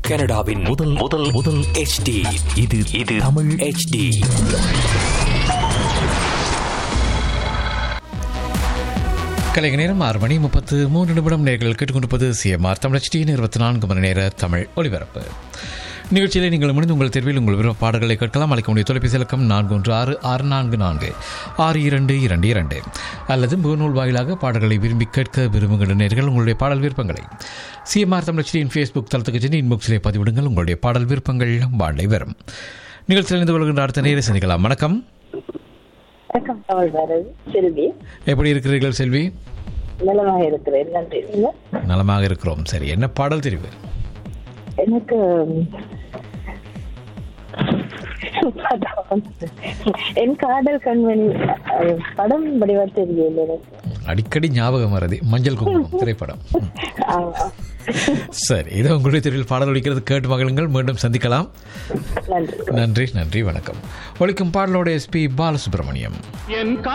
கனடாவின் முதல் முதல் முதல் HD இது இது தமிழ் HD கலைஞர் நேரம் ஆறு மணி முப்பத்து மூன்று நிமிடம் நேர்கள் கேட்டுக்கொண்டிருப்பது சிஎம்ஆர் தமிழச்சியின் இருபத்தி நான்கு மணி நேர தமிழ் ஒலிபரப்பு நிகழ்ச்சியில் நீங்கள் முடிந்து உங்கள் தேர்வில் உங்கள் விருப்ப பாடல்களை கேட்கலாம் அழைக்க முடிய தொலைபேசி இலக்கம் நான்கு ஒன்று ஆறு ஆறு நான்கு நான்கு ஆறு இரண்டு இரண்டு இரண்டு அல்லது முகநூல் வாயிலாக பாடல்களை விரும்பி கேட்க விரும்புகின்ற நேர்கள் உங்களுடைய பாடல் விருப்பங்களை சிஎம்ஆர் தமிழச்சியின் ஃபேஸ்புக் தளத்துக்கு சென்று இன்பாக்ஸிலே பதிவிடுங்கள் உங்களுடைய பாடல் விருப்பங்கள் வாழை வரும் நிகழ்ச்சியில் இணைந்து கொள்கின்ற அடுத்த நேரை சந்திக்கலாம் வணக்கம் வணக்கம் தமிழ் பாரதி செல்வி எப்படி இருக்கிறீர்கள் செல்வி நலமாக இருக்கிறேன் நன்றி நீங்க? நலமாக இருக்கிறோம் சரி என்ன பாடல் தெரிவு எனக்கு படம் என் காதல் கண்மணி அது படம் வடிவா தெரியல எனக்கு அடிக்கடி ஞாபகம் வருது மஞ்சள் குங்குமம் திரைப்படம் ம். ஆமா. சரி இது உங்களுடைய தெருவில் பாடல் ஒலிக்கிறது கேட்டு மகளுங்கள் மீண்டும் சந்திக்கலாம் நன்றி நன்றி நன்றி வணக்கம் ஒலிக்கும் பாடலோட எஸ்பி பாலசுப்ரமணியம் என்